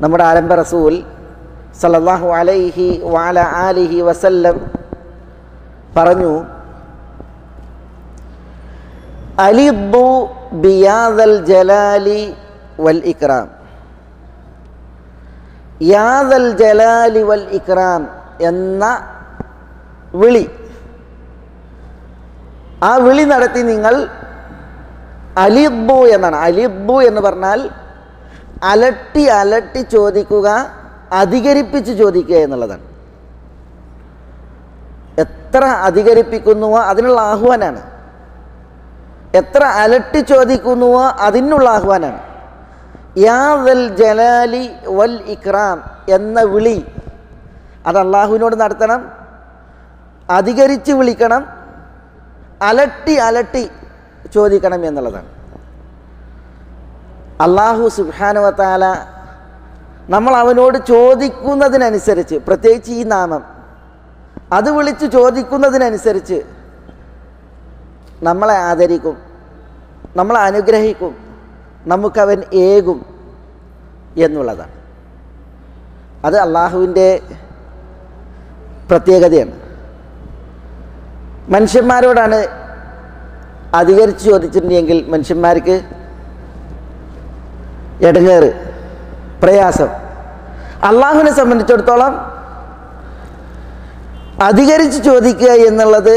നമ്മുടെ ആരംഭ റസൂൽ സല്ലല്ലാഹു അലൈഹി വാല ആലിഹി വസല്ലം പറഞ്ഞു അലിബു ബിയാദൽ ജലാലി വൽ ഇക്രാം യാദൽ ജലാലി വൽ ഇക്രാം എന്ന വിളി ആ വിളി നടത്തി നിങ്ങൾ അലിബു എന്നാണ് അലിബു എന്ന് പറഞ്ഞാൽ അലട്ടി അലട്ടി ചോദിക്കുക അധികരിപ്പിച്ച് ചോദിക്കുക എന്നുള്ളതാണ് എത്ര അധികരിപ്പിക്കുന്നുവോ അതിനുള്ള ആഹ്വാനാണ് എത്ര അലട്ടി ചോദിക്കുന്നുവോ അതിനുള്ള ആഹ്വാനാണ് യാദൽ ജലാലി വൽ ഇക്രാം എന്ന വിളി അത് അള്ളാഹുവിനോട് നടത്തണം അധികരിച്ച് വിളിക്കണം അലട്ടി അലട്ടി ചോദിക്കണം എന്നുള്ളതാണ് അള്ളാഹു സുബാനുവത്താല നമ്മൾ അവനോട് ചോദിക്കുന്നതിനനുസരിച്ച് പ്രത്യേകിച്ച് ഈ നാമം അത് വിളിച്ച് ചോദിക്കുന്നതിനനുസരിച്ച് നമ്മളെ ആദരിക്കും നമ്മളെ അനുഗ്രഹിക്കും നമുക്കവൻ ഏകും എന്നുള്ളതാണ് അത് അള്ളാഹുവിൻ്റെ പ്രത്യേകതയാണ് മനുഷ്യന്മാരോടാണ് അധികരിച്ച് ചോദിച്ചിട്ടുണ്ടെങ്കിൽ മനുഷ്യന്മാർക്ക് എടങ്ങേറ് പ്രയാസം അള്ളാഹുവിനെ സംബന്ധിച്ചിടത്തോളം അധികരിച്ച് ചോദിക്കുക എന്നുള്ളത്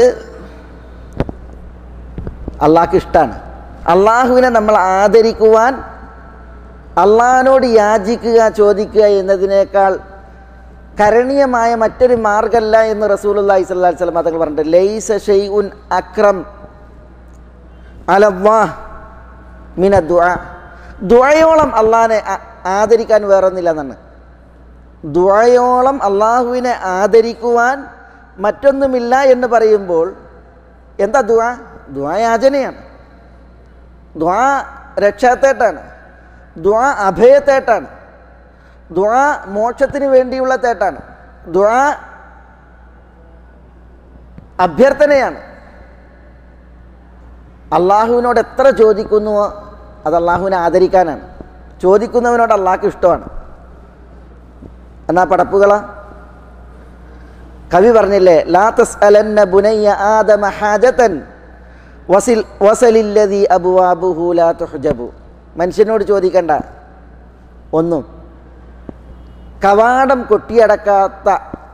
അള്ളാഹ്ക്ക് ഇഷ്ടമാണ് അള്ളാഹുവിനെ നമ്മൾ ആദരിക്കുവാൻ അള്ളാഹിനോട് യാചിക്കുക ചോദിക്കുക എന്നതിനേക്കാൾ കരണീയമായ മറ്റൊരു മാർഗമല്ല എന്ന് റസൂലുള്ളാഹി സ്വല്ലല്ലാഹി അലൈഹി വസല്ലം തങ്ങൾ പറഞ്ഞിട്ട് ലൈസ ഷൈഉൻ അക്രം അലല്ലാ മിന ദുആ ദുആയോളം അള്ളാഹിനെ ആ- ആദരിക്കാൻ വേറൊന്നില്ല എന്നാണ് ദുആയോളം അള്ളാഹുവിനെ ആദരിക്കുവാൻ മറ്റൊന്നുമില്ല എന്ന് പറയുമ്പോൾ എന്താ ദുആ ദുആ യാചനയാണ് ദ്വാ രക്ഷാത്തേട്ടാണ് ദ്വാ അഭയത്തേട്ടാണ് ദ്വാ മോക്ഷത്തിന് വേണ്ടിയുള്ള തേട്ടാണ് ദ്വാ അഭ്യർത്ഥനയാണ് അള്ളാഹുവിനോട് എത്ര ചോദിക്കുന്നുവോ അത് അള്ളാഹുവിനെ ആദരിക്കാനാണ് ചോദിക്കുന്നവനോട് അള്ളാഹ്ക്ക് ഇഷ്ടമാണ് എന്നാ പടപ്പുകളാ കവി പറഞ്ഞില്ലേ ലാ തസ് അലന്ന ബുനയ്യ ആദമ ഹാജതൻ വസിൽ വസലില്ലതി അബുവാബുഹു ലാ തുഹ്ജബു മനുഷ്യനോട് ചോദിക്കണ്ട ഒന്നും കവാടം കൊട്ടിയടക്കാത്ത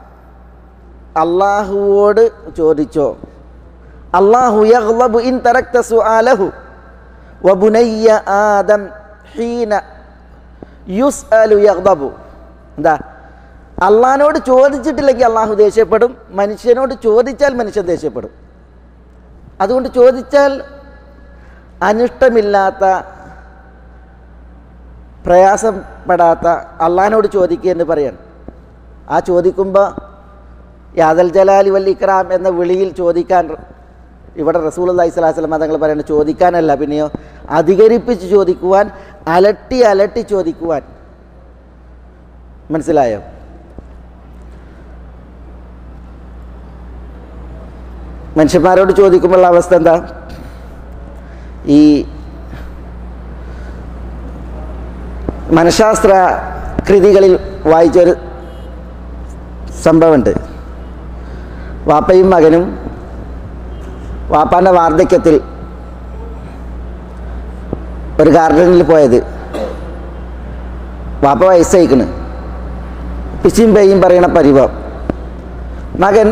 അള്ളാഹുവോട് ചോദിച്ചോ അള്ളാഹു യഗ്ളബു ഇൻ തറക്ത സുആലഹു വബുനയ്യ ആദം ഹീന യുസ്അലു യഗ്ളബു എന്താ അള്ളഹാനോട് ചോദിച്ചിട്ടില്ലെങ്കിൽ അള്ളാഹു ദേഷ്യപ്പെടും മനുഷ്യനോട് ചോദിച്ചാൽ മനുഷ്യൻ ദേഷ്യപ്പെടും അതുകൊണ്ട് ചോദിച്ചാൽ അനിഷ്ടമില്ലാത്ത പ്രയാസപ്പെടാത്ത അള്ളഹാനോട് ചോദിക്കുക എന്ന് പറയാണ് ആ ചോദിക്കുമ്പോൾ യാദൽ ജലാലി വൽ ഇക്രാം എന്ന വിളിയിൽ ചോദിക്കാൻ ഇവിടെ റസൂൽ അള്ളഹി സ്വലാസ്ലം തങ്ങൾ പറയുന്നത് ചോദിക്കാനല്ല പിന്നെയോ അധികരിപ്പിച്ച് ചോദിക്കുവാൻ അലട്ടി അലട്ടി ചോദിക്കുവാൻ മനസ്സിലായോ മനുഷ്യന്മാരോട് ചോദിക്കുമ്പോഴുള്ള അവസ്ഥ എന്താ ഈ മനഃശാസ്ത്ര കൃതികളിൽ വായിച്ചൊരു സംഭവമുണ്ട് വാപ്പയും മകനും വാപ്പാൻ്റെ വാർദ്ധക്യത്തിൽ ഒരു ഗാർഡനിൽ പോയത് വാപ്പ വയസ്സയിക്കണ് പിച്ചിയും പേയും പറയണ പരിഭവം മകൻ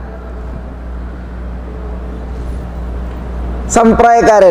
സംപ്രായക്കാരൻ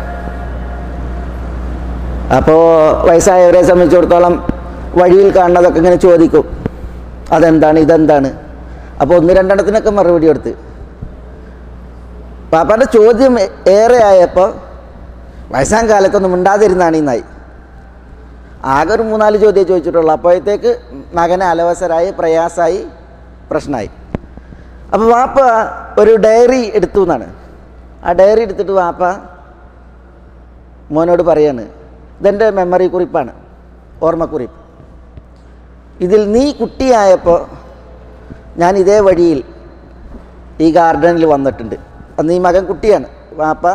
അപ്പോൾ വയസ്സായവരെ സംബന്ധിച്ചിടത്തോളം വഴിയിൽ കാണുന്നതൊക്കെ ഇങ്ങനെ ചോദിക്കും അതെന്താണ് ഇതെന്താണ് അപ്പോൾ ഒന്ന് രണ്ടെണ്ണത്തിനൊക്കെ മറുപടി കൊടുത്ത് പാപ്പാൻ്റെ ചോദ്യം ഏറെ ആയപ്പോൾ വയസ്സാം കാലത്തൊന്നും മിണ്ടാതിരുന്നാണ് ഇന്നായി ആകെ ഒരു മൂന്നാല് ചോദ്യം ചോദിച്ചിട്ടുള്ളൂ അപ്പോഴത്തേക്ക് മകനെ അലവസരായി പ്രയാസമായി പ്രശ്നമായി അപ്പോൾ വാപ്പ ഒരു ഡയറി എടുത്തു എന്നാണ് ആ ഡയറി എടുത്തിട്ട് വാപ്പ മോനോട് പറയാണ് ഇതെൻ്റെ മെമ്മറി കുറിപ്പാണ് ഓർമ്മക്കുറിപ്പ് ഇതിൽ നീ കുട്ടിയായപ്പോൾ ഞാൻ ഇതേ വഴിയിൽ ഈ ഗാർഡനിൽ വന്നിട്ടുണ്ട് അന്ന് ഈ മകൻ കുട്ടിയാണ് വാപ്പ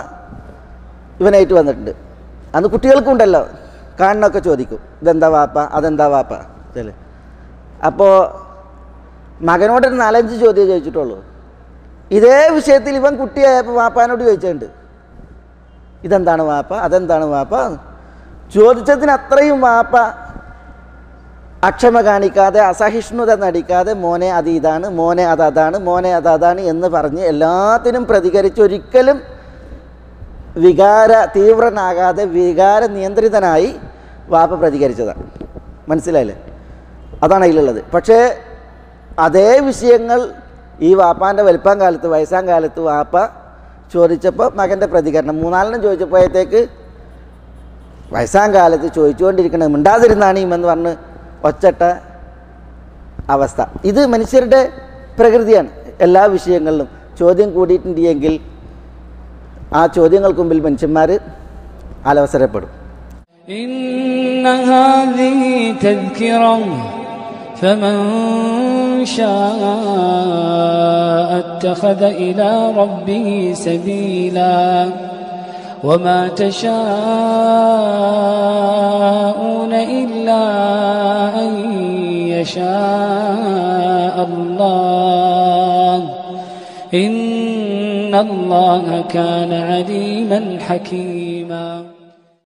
ഇവനായിട്ട് വന്നിട്ടുണ്ട് അന്ന് കുട്ടികൾക്കും ഉണ്ടല്ലോ കാണണമൊക്കെ ചോദിക്കും ഇതെന്താ വാപ്പ അതെന്താ വാപ്പ ചില അപ്പോൾ മകനോടൊരു നാലഞ്ച് ചോദ്യം ചോദിച്ചിട്ടുള്ളൂ ഇതേ വിഷയത്തിൽ ഇവൻ കുട്ടിയായപ്പോൾ വാപ്പാനോട് ചോദിച്ചിട്ടുണ്ട് ഇതെന്താണ് വാപ്പ അതെന്താണ് വാപ്പ ചോദിച്ചതിന് അത്രയും വാപ്പ അക്ഷമ കാണിക്കാതെ അസഹിഷ്ണുത നടിക്കാതെ മോനെ അത് ഇതാണ് മോനെ അത് അതാണ് മോനെ അത് അതാണ് എന്ന് പറഞ്ഞ് എല്ലാത്തിനും പ്രതികരിച്ച് ഒരിക്കലും വികാര തീവ്രനാകാതെ വികാര നിയന്ത്രിതനായി വാപ്പ പ്രതികരിച്ചതാണ് മനസ്സിലായില്ലേ അതാണ് അതിലുള്ളത് പക്ഷേ അതേ വിഷയങ്ങൾ ഈ വാപ്പാൻ്റെ വലിപ്പം കാലത്ത് വയസ്സാം കാലത്ത് വാപ്പ ചോദിച്ചപ്പോൾ മകൻ്റെ പ്രതികരണം മൂന്നാലിനും ചോദിച്ചപ്പോഴത്തേക്ക് വയസ്സാം കാലത്ത് ചോദിച്ചുകൊണ്ടിരിക്കണത് മിണ്ടാതിരുന്നാണിയുമെന്ന് പറഞ്ഞ് ഒച്ചട്ട അവസ്ഥ ഇത് മനുഷ്യരുടെ പ്രകൃതിയാണ് എല്ലാ വിഷയങ്ങളിലും ചോദ്യം കൂടിയിട്ടുണ്ടെങ്കിൽ ആ ചോദ്യങ്ങൾക്ക് മുമ്പിൽ മനുഷ്യന്മാർ അലവസരപ്പെടും إن هذه تذكرة فمن شاء اتخذ إلى ربه سبيلا وما تشاءون إلا أن يشاء الله إن الله كان عليما حكيما